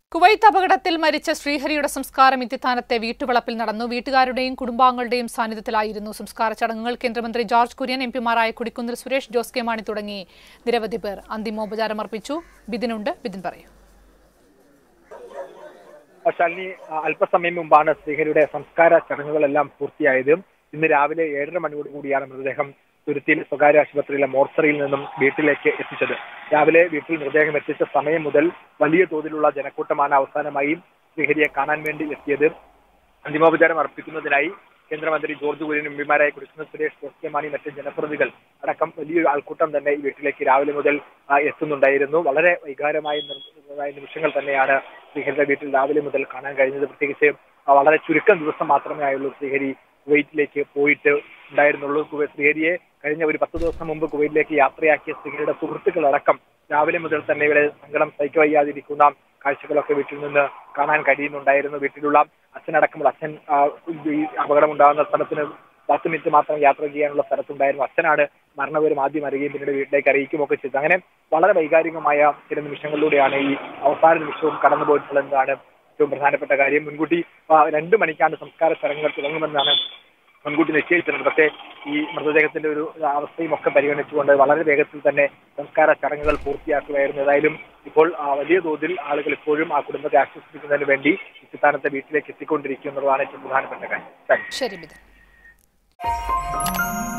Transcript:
Kuwait അപകടത്തിൽ മരിച്ച ശ്രീഹരിയുടെ സംസ്കാരം ഇത്തിത്താനത്തെ വീട്ടുവളപ്പിൽ നടന്നു വീട്ടുകാരുടെയും കുടുംബാംഗങ്ങളുടെയും സാന്നിധ്യത്തിലായിരുന്നു സംസ്കാര ചടങ്ങുകൾ കേന്ദ്രമന്ത്രി ജോർജ് കുര്യൻ എംപിമാരായ കൊടിക്കുന്നിൽ സുരേഷ് ജോസ് കെ മാണി തുടങ്ങി നിരവധി പേർ അന്തിമോപചാരം അർപ്പിച്ചു ബിദിനുണ്ട് ബിദിൻ പറയൂ ശാലിനി അല്പസമയം മുമ്പാണ് ശ്രീഹരിയുടെ സംസ്കാര ചടങ്ങുകളെല്ലാം പൂർത്തിയായത് ഇന്ന് രാവിലെ ഏഴര മണിയോട് കൂടിയാണ് മൃതദേഹം തുരുത്തിയിൽ സ്വകാര്യ ആശുപത്രിയിലെ മോർച്ചറിയിൽ നിന്നും വീട്ടിലേക്ക് എത്തിച്ചത് രാവിലെ വീട്ടിൽ മൃതദേഹം എത്തിച്ച സമയം മുതൽ വലിയ തോതിലുള്ള ജനക്കൂട്ടമാണ് അവസാനമായി ശ്രീഹരിയെ കാണാൻ വേണ്ടി എത്തിയത് അന്തിമോപചാരം അർപ്പിക്കുന്നതിനായി കേന്ദ്രമന്ത്രി ജോർജ് കുര്യൻ എംപിമാരായ കൃഷ്ണ സുരേഷ് ജോസ് കെ മാണി മറ്റ് ജനപ്രതിനിധികൾ അടക്കം വലിയൊരു ആൾക്കൂട്ടം തന്നെ ഈ വീട്ടിലേക്ക് രാവിലെ മുതൽ ആ, എത്തുന്നുണ്ടായിരുന്നു വളരെ വൈകാരമായ നിർ- നിമിഷങ്ങൾ തന്നെയാണ് ശ്രീഹരിയുടെ വീട്ടിൽ രാവിലെ മുതൽ കാണാൻ കഴിഞ്ഞത് പ്രത്യേകിച്ച് ആ, വളരെ ചുരുക്കം ദിവസം മാത്രമേ ആയുള്ളൂ ശ്രീഹരി കുവൈറ്റിലേക്ക് പോയിട്ട് ഉണ്ടായിരുന്നുള്ളൂ കുവൈ- ശ്രീഹരിയെ കഴിഞ്ഞ ഒരു പത്ത് ദിവസം മുമ്പ് കുവൈറ്റിലേക്ക് യാത്രയാക്കിയ ശ്രീഹരിയുടെ സുഹൃത്തുക്കളടക്കം രാവിലെ മുതൽ തന്നെ ഇവിടെ സങ്കടം സഹിക്കവയ്യാതിരിക്കുന്ന കാഴ്ചകളൊക്കെ വീട്ടിൽ നിന്ന് കാണാൻ കഴിയുന്നുണ്ടായിരുന്നു വീട്ടിലുള്ള അച്ഛനടക്കമുള്ള അച്ഛൻ ആ, ഈ അപകടമുണ്ടാകുന്ന സ്ഥലത്തിന് പത്ത് മിനിറ്റ് മാത്രം യാത്ര ചെയ്യാനുള്ള സ്ഥലത്തുണ്ടായിരുന്നു അച്ഛനാണ് മരണവിവരം ആദ്യം അറിയുകയും പിന്നീട് വീട്ടിലേക്ക് അറിയിക്കുകയൊക്കെ ചെയ്തത് അങ്ങനെ വളരെ വൈകാരികമായ ചില നിമിഷങ്ങളിലൂടെയാണ് ഈ അവസാന നിമിഷവും കടന്നുപോയിട്ടുള്ളതെന്നാണ് ഏറ്റവും പ്രധാനപ്പെട്ട കാര്യം മുൻകൂട്ടി ആ, രണ്ട് മണിക്കാണ് സംസ്കാര ചടങ്ങുകൾ തുടങ്ങുമെന്നാണ് മുൻകൂട്ടി നിശ്ചയിച്ചിട്ടുണ്ട് പക്ഷേ ഈ മൃതദേഹത്തിന്റെ ഒരു അവസ്ഥയും ഒക്കെ പരിഗണിച്ചുകൊണ്ട് വളരെ വേഗത്തിൽ തന്നെ സംസ്കാര ചടങ്ങുകൾ പൂർത്തിയാക്കുകയായിരുന്നു ഏതായാലും ഇപ്പോൾ ആ, വലിയ തോതിൽ ആളുകൾ ഇപ്പോഴും ആ കുടുംബത്തെ ആശ്വസിപ്പിക്കുന്നതിന് വേണ്ടി ഇസ്ഥാനത്തെ വീട്ടിലേക്ക് എത്തിക്കൊണ്ടിരിക്കുന്നതാണ് ഏറ്റവും പ്രധാനപ്പെട്ട കാര്യം താങ്ക് യു. ശരി ബിദിൻ